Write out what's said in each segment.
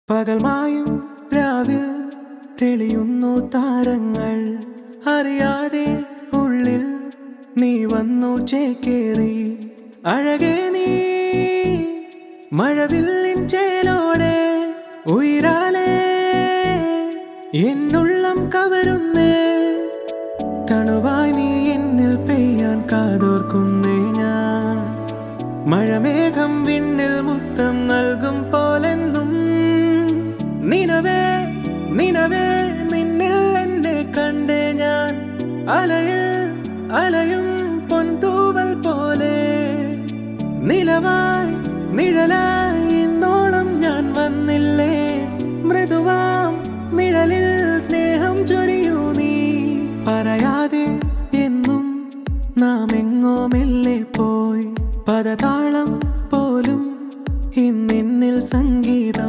പകൽമായും രാവിൽ തെളിയുന്നു താരങ്ങൾ അറിയാതെ ഉള്ളിൽ നീ വന്നു ചേക്കേറി അഴകേ നീ മഴവില്ലിൻ ചേലോടെ ഉയരാലേ എന്നുള്ളം കവരുന്നേ തണുവായി നീ എന്നിൽ പെയ്യാൻ കാതോർക്കുന്നേ ഞാൻ മഴമേഘം വിണ്ണിൽ മുത്തം നൽകും പോലെന്നും നിനവേ നിനവേ നിന്നിൽ എന്നെ കണ്ടേ ഞാൻ അലയിൽ അലയും പൊൻതൂവൽ പോലെ നിലവായി നിഴലായി ഇന്നോളം ഞാൻ വന്നില്ലേ മൃദുവാം നിഴലിൽ സ്നേഹം ചൊരിയൂ നീ പറയാതെ എന്നും നാം എങ്ങോ മെല്ലെ പോയി പദതാളം പോലും ഇന്നിന്നിൽ സംഗീതം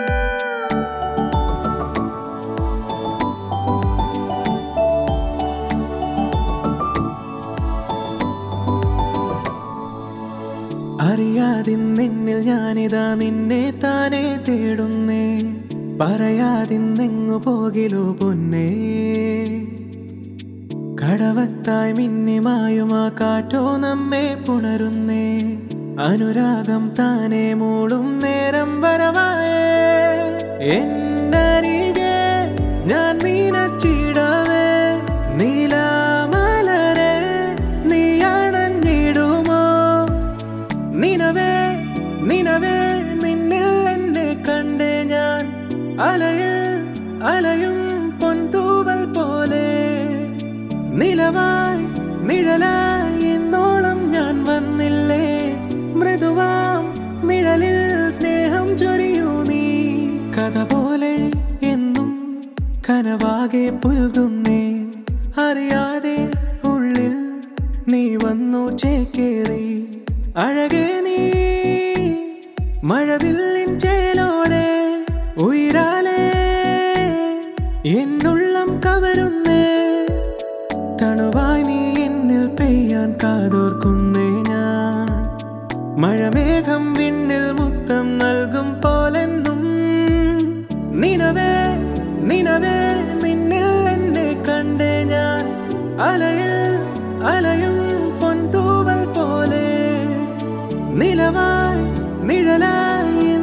അറിയാതിന്നിന്നിൽ ഞാനിതാ നിന്നെ താനെ തേടുന്നേ പറയാതിന്നെങ്ങു പോകിലോ പൊന്നേ കടവത്തായി മിന്നിമായുമാ കാറ്റോ നമ്മെ പുണരുന്നേ അനുരാഗം താനെ മൂടും നേരം വരവായേ എന്നരികെ ഞാൻ നീനച്ചിടവേ നീലാമലരെ നീ അണഞ്ഞിടുമോ നിനവേ നിനവേ നിന്നിൽ എന്നെ കണ്ടേ ഞാൻ അലയിൽ അലയും പൊൻതൂവൽ പോലെ നിലവായി നിഴലായി എന്നോളം ഞാൻ വന്നില്ലേ മൃദുവാം നിഴലിൽ സ്നേഹം ചൊരിയൂ നീ കഥ പോലെ എന്നും കനവാകെ പുൽകുന്നേ അറിയാതെ ഉള്ളിൽ നീ വന്നു ചേക്കേറി അഴകേ നീ മഴവില്ലിൻ ചേലോടെ ഉയരാലേ എന്നുള്ളം കവരുന്നേ തണുവായി നീ എന്നിൽ പെയ്യാൻ കാതോർക്കുന്നേ ഞാൻ മഴമേഘം വിണ്ണിൽ മുത്തം നൽകും പോലെന്നും നിനവേ നിനവേ നിന്നിൽ എന്നെ കണ്ടേ ഞാൻ അലയിൽ അലയും പൊൻതൂവൽ പോലെ നിലവായി നിഴലായി